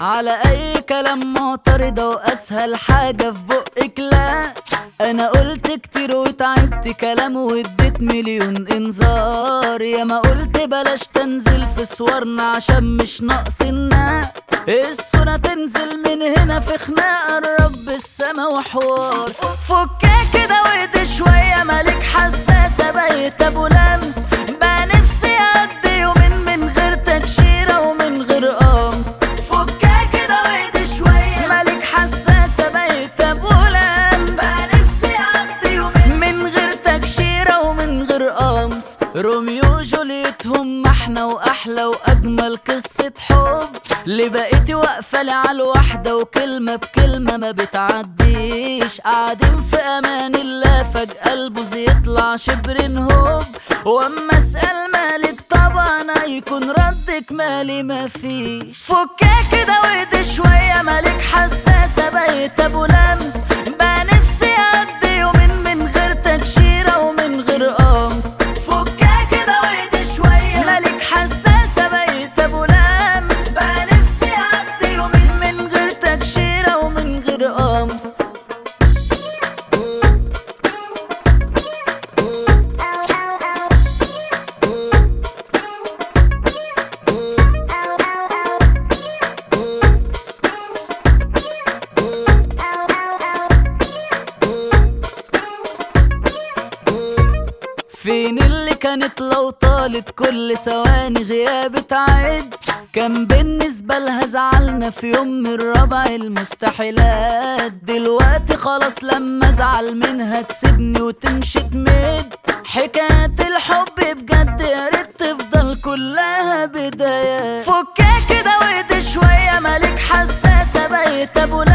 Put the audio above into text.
على اي كلام معترضة واسهل حاجة في بقك لا انا قلت كتير وتعبت كلام واديت مليون انذار يا ما قلت بلاش تنزل في صورنا عشان مش ناقصنا الصورة تنزل من هنا في خناقة الرب السما وحوار فكها كده واهدي شوية مالك حساسة بقيت ابو لمس بقى نفسي اقضي يومين من غير تكشيرة ومن غير قمص فكها كده واهدي شوية مالك حساسة بقيت ابو لمس بقى نفسي اقضي يومين من غير تكشيرة ومن غير قمص روميو وجوليتهم احنا واحلى واجمل قصة حب اللي بقيتي واقفة لي على الواحدة وكلمة بكلمة ما بتعديش قاعدين في امان الله فجأة البوز يطلع شبر هوب واما اسأل مالك طبعا هيكون ردك مالي مفيش فكها كده واهدي شوية مالك حساسة بقيت ابو لمس بقى نفسي اقضي يومين من غير تكشيرة ومن غير قمص فكها كده واهدي شوية مالك حساسة بقيت ابو لمس بقى نفسي اقضي يومين من غير تكشيرة ومن غير قمص فين اللي كانت لو طالت كل ثواني غياب تعد كان بالنسبة لها زعلنا في يوم من ربع المستحيلات دلوقتي خلاص لما ازعل منها تسيبني وتمشي تمد حكاية الحب بجد يا ريت تفضل كلها بدايات فكها كده واهدي شوية مالك حساسة بقيت ابو